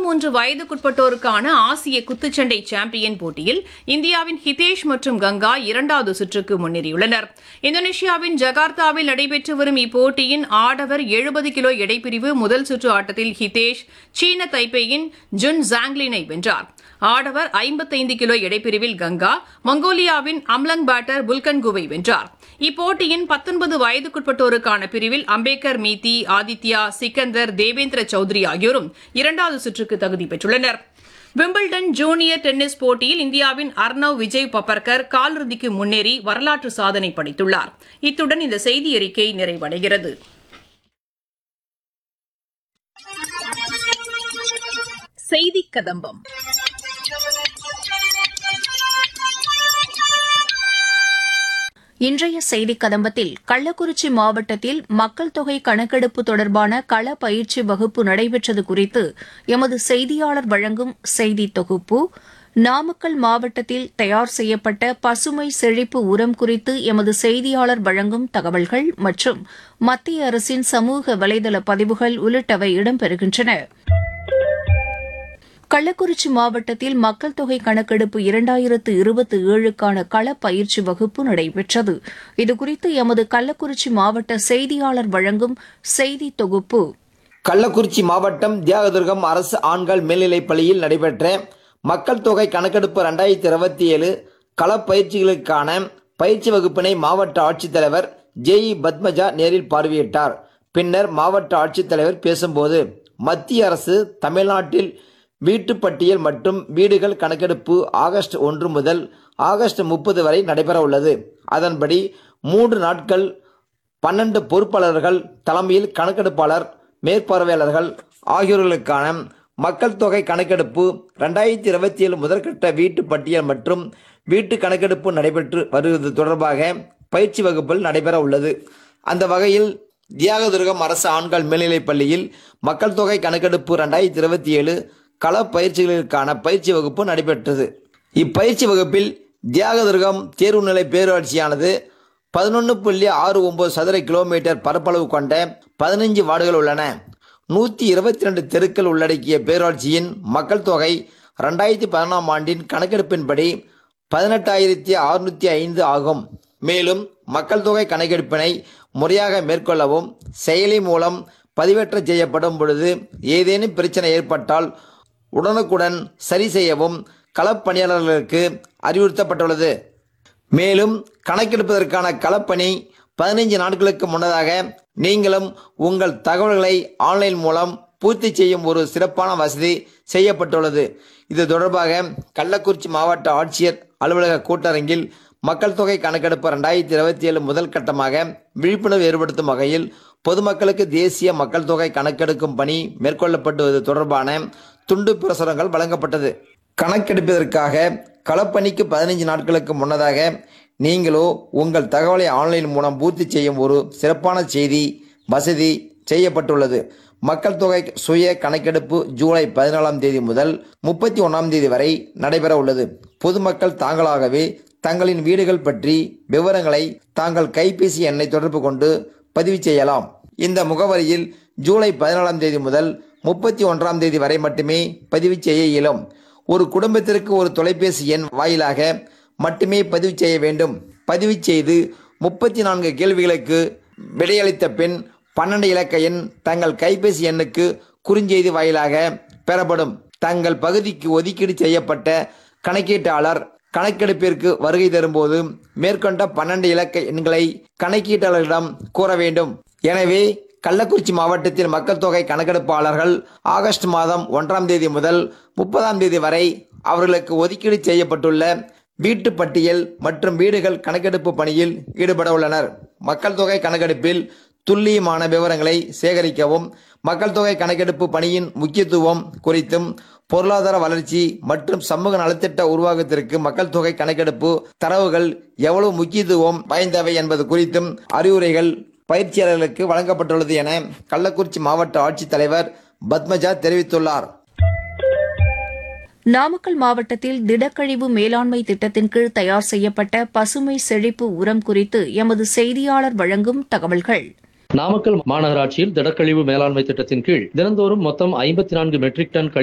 மூன்று வயதுக்குட்பட்டோருக்கான ஆசிய குத்துச்சண்டை சாம்பியன் போட்டியில் இந்தியாவின் ஹிதேஷ் மற்றும் கங்கா இரண்டாவது சுற்றுக்கு முன்னேறியுள்ளனர் இந்தோனேஷியாவின் ஜகார்த்தாவில் நடைபெற்று வரும் இப்போட்டியின் ஆடவர் எழுபது கிலோ எடைப்பிரிவு முதல் சுற்று ஆட்டத்தில் ஹிதேஷ் சீன தைப்பேயின் ஜுன் ஜாங்லினை வென்றார் ஆடவர் ஐம்பத்தைந்து கிலோ எடைப்பிரிவில் கங்கா மங்கோலியாவின் அம்லங் பேட்டர் புல்கன்குவை வென்றார் இப்போட்டியின் பத்தொன்பது வயதுக்குட்பட்டோருக்கான பிரிவில் அம்பேக்கர் மீதி ஆதித்யா சிக்கந்தர் தேவேந்திர சௌத்ரி ஆகியோரும் இரண்டாவது சுற்றுக்கு தகுதி பெற்றுள்ளனர் விம்பிள்டன் ஜூனியர் டென்னிஸ் போட்டியில் இந்தியாவின் அர்ணவ் விஜய் பப்பர்கர் காலிறுதிக்கு முன்னேறி வரலாற்று சாதனை படைத்துள்ளார் இத்துடன் இந்த செய்தி அறிக்கை நிறைவடைகிறது செய்தி கதம்பம் இன்றைய செய்திக் கதம்பத்தில் கள்ளக்குறிச்சி மாவட்டத்தில் மக்கள் தொகை கணக்கெடுப்பு தொடர்பான கள பயிற்சி வகுப்பு நடைபெற்றது குறித்து எமது செய்தியாளர் வழங்கும் செய்தி தொகுப்பு நாமக்கல் மாவட்டத்தில் தயார் செய்யப்பட்ட பசுமை செழிப்பு உரம் குறித்து எமது செய்தியாளர் வழங்கும் தகவல்கள் மற்றும் மத்திய அரசின் சமூக வலைதள பதிவுகள் உள்ளிட்டவை இடம்பெறுகின்றன கள்ளக்குறிச்சி மாவட்டத்தில் மக்கள் தொகை கணக்கெடுப்பு இரண்டாயிரத்து இருபத்தி ஏழுக்கான கள பயிற்சி வகுப்பு நடைபெற்றது இதுகுறித்து எமது கள்ளக்குறிச்சி மாவட்ட செய்தியாளர் வழங்கும் செய்தி தொகுப்பு கள்ளக்குறிச்சி மாவட்டம் தியாகதுர்கம் அரசு ஆண்கள் மேல்நிலைப் பள்ளியில் நடைபெற்ற மக்கள் தொகை கணக்கெடுப்பு ரெண்டாயிரத்தி இருபத்தி ஏழு களப்பயிற்சிகளுக்கான பயிற்சி வகுப்பினை மாவட்ட ஆட்சித்தலைவர் ஜேஇ பத்மஜா நேரில் பார்வையிட்டார் பின்னர் மாவட்ட ஆட்சித்தலைவர் பேசும்போது மத்திய அரசு தமிழ்நாட்டில் வீட்டுப் பட்டியல் மற்றும் வீடுகள் கணக்கெடுப்பு ஆகஸ்ட் ஒன்று முதல் ஆகஸ்ட் முப்பது வரை நடைபெற உள்ளது அதன்படி மூன்று நாட்கள் பன்னெண்டு பொறுப்பாளர்கள் தலைமையில் கணக்கெடுப்பாளர் மேற்பார்வையாளர்கள் ஆகியோர்களுக்கான மக்கள் தொகை கணக்கெடுப்பு ரெண்டாயிரத்தி இருபத்தி ஏழு முதற்கட்ட வீட்டு பட்டியல் மற்றும் வீட்டு கணக்கெடுப்பு நடைபெற்று வருவது தொடர்பாக பயிற்சி வகுப்பில் நடைபெற உள்ளது அந்த வகையில் தியாகதுர்கம் அரசு ஆண்கள் மேல்நிலைப் பள்ளியில் மக்கள் தொகை கணக்கெடுப்பு ரெண்டாயிரத்தி இருபத்தி ஏழு கள பயிற்சிகளுக்கான பயிற்சி வகுப்பு நடைபெற்றது இப்பயிற்சி வகுப்பில் தியாகதுர்கம் தேர்வுநிலை பேரூராட்சியானது பதினொன்று புள்ளி ஆறு ஒன்பது சதுர கிலோமீட்டர் பரப்பளவு கொண்ட பதினஞ்சு வார்டுகள் உள்ளன நூற்றி இருபத்தி ரெண்டு தெருக்கள் உள்ளடக்கிய பேரூராட்சியின் மக்கள் தொகை ரெண்டாயிரத்தி பதினொன்றாம் ஆண்டின் கணக்கெடுப்பின்படி பதினெட்டாயிரத்தி அறுநூற்றி ஐந்து ஆகும் மேலும் மக்கள் தொகை கணக்கெடுப்பினை முறையாக மேற்கொள்ளவும் செயலி மூலம் பதிவேற்ற செய்யப்படும் பொழுது ஏதேனும் பிரச்சனை ஏற்பட்டால் உடனுக்குடன் சரி செய்யவும் களப்பணியாளர்களுக்கு அறிவுறுத்தப்பட்டுள்ளது மேலும் கணக்கெடுப்பதற்கான களப்பணி பதினைஞ்சு நாட்களுக்கு முன்னதாக நீங்களும் உங்கள் தகவல்களை ஆன்லைன் மூலம் பூர்த்தி செய்யும் ஒரு சிறப்பான வசதி செய்யப்பட்டுள்ளது இது தொடர்பாக கள்ளக்குறிச்சி மாவட்ட ஆட்சியர் அலுவலக கூட்டரங்கில் மக்கள் தொகை கணக்கெடுப்பு ரெண்டாயிரத்தி இருபத்தி ஏழு முதல் கட்டமாக விழிப்புணர்வு ஏற்படுத்தும் வகையில் பொதுமக்களுக்கு தேசிய மக்கள் தொகை கணக்கெடுக்கும் பணி மேற்கொள்ளப்படுவது தொடர்பான துண்டு பிரசுரங்கள் வழங்கப்பட்டது கணக்கெடுப்பதற்காக களப்பணிக்கு பதினைஞ்சு நாட்களுக்கு முன்னதாக நீங்களோ உங்கள் தகவலை ஆன்லைன் மூலம் பூர்த்தி செய்யும் ஒரு சிறப்பான செய்தி வசதி செய்யப்பட்டுள்ளது மக்கள் தொகை சுய கணக்கெடுப்பு ஜூலை பதினாலாம் தேதி முதல் முப்பத்தி ஒன்றாம் தேதி வரை நடைபெற உள்ளது பொதுமக்கள் தாங்களாகவே தங்களின் வீடுகள் பற்றி விவரங்களை தாங்கள் கைபேசி எண்ணை தொடர்பு கொண்டு பதிவு செய்யலாம் இந்த முகவரியில் ஜூலை பதினாலாம் தேதி முதல் முப்பத்தி ஒன்றாம் தேதி வரை மட்டுமே பதிவு செய்ய இயலும் ஒரு குடும்பத்திற்கு ஒரு தொலைபேசி எண் வாயிலாக மட்டுமே பதிவு செய்ய வேண்டும் பதிவு செய்து முப்பத்தி நான்கு கேள்விகளுக்கு விடையளித்த பின் பன்னெண்டு இலக்க எண் தங்கள் கைபேசி எண்ணுக்கு குறுஞ்செய்தி வாயிலாக பெறப்படும் தங்கள் பகுதிக்கு ஒதுக்கீடு செய்யப்பட்ட கணக்கீட்டாளர் கணக்கெடுப்பிற்கு வருகை தரும்போது மேற்கொண்ட பன்னெண்டு இலக்க எண்களை கணக்கீட்டாளரிடம் கூற வேண்டும் எனவே கள்ளக்குறிச்சி மாவட்டத்தில் மக்கள் தொகை கணக்கெடுப்பாளர்கள் ஆகஸ்ட் மாதம் ஒன்றாம் தேதி முதல் முப்பதாம் தேதி வரை அவர்களுக்கு ஒதுக்கீடு செய்யப்பட்டுள்ள வீட்டு பட்டியல் மற்றும் வீடுகள் கணக்கெடுப்பு பணியில் ஈடுபட உள்ளனர் மக்கள் தொகை கணக்கெடுப்பில் துல்லியமான விவரங்களை சேகரிக்கவும் மக்கள் தொகை கணக்கெடுப்பு பணியின் முக்கியத்துவம் குறித்தும் பொருளாதார வளர்ச்சி மற்றும் சமூக நலத்திட்ட உருவாக்கத்திற்கு மக்கள் தொகை கணக்கெடுப்பு தரவுகள் எவ்வளவு முக்கியத்துவம் வாய்ந்தவை என்பது குறித்தும் அறிவுரைகள் பயிற்சியாளர்களுக்கு வழங்கப்பட்டுள்ளது என கள்ளக்குறிச்சி மாவட்ட ஆட்சித்தலைவர் பத்மஜா தெரிவித்துள்ளார் நாமக்கல் மாவட்டத்தில் திடக்கழிவு மேலாண்மை திட்டத்தின் கீழ் தயார் செய்யப்பட்ட பசுமை செழிப்பு உரம் குறித்து எமது செய்தியாளர் வழங்கும் தகவல்கள் நாமக்கல் மாநகராட்சியில் திடக்கழிவு மேலாண்மை திட்டத்தின் கீழ் தினந்தோறும் மொத்தம் ஐம்பத்தி நான்கு மெட்ரிக் டன் கழிவு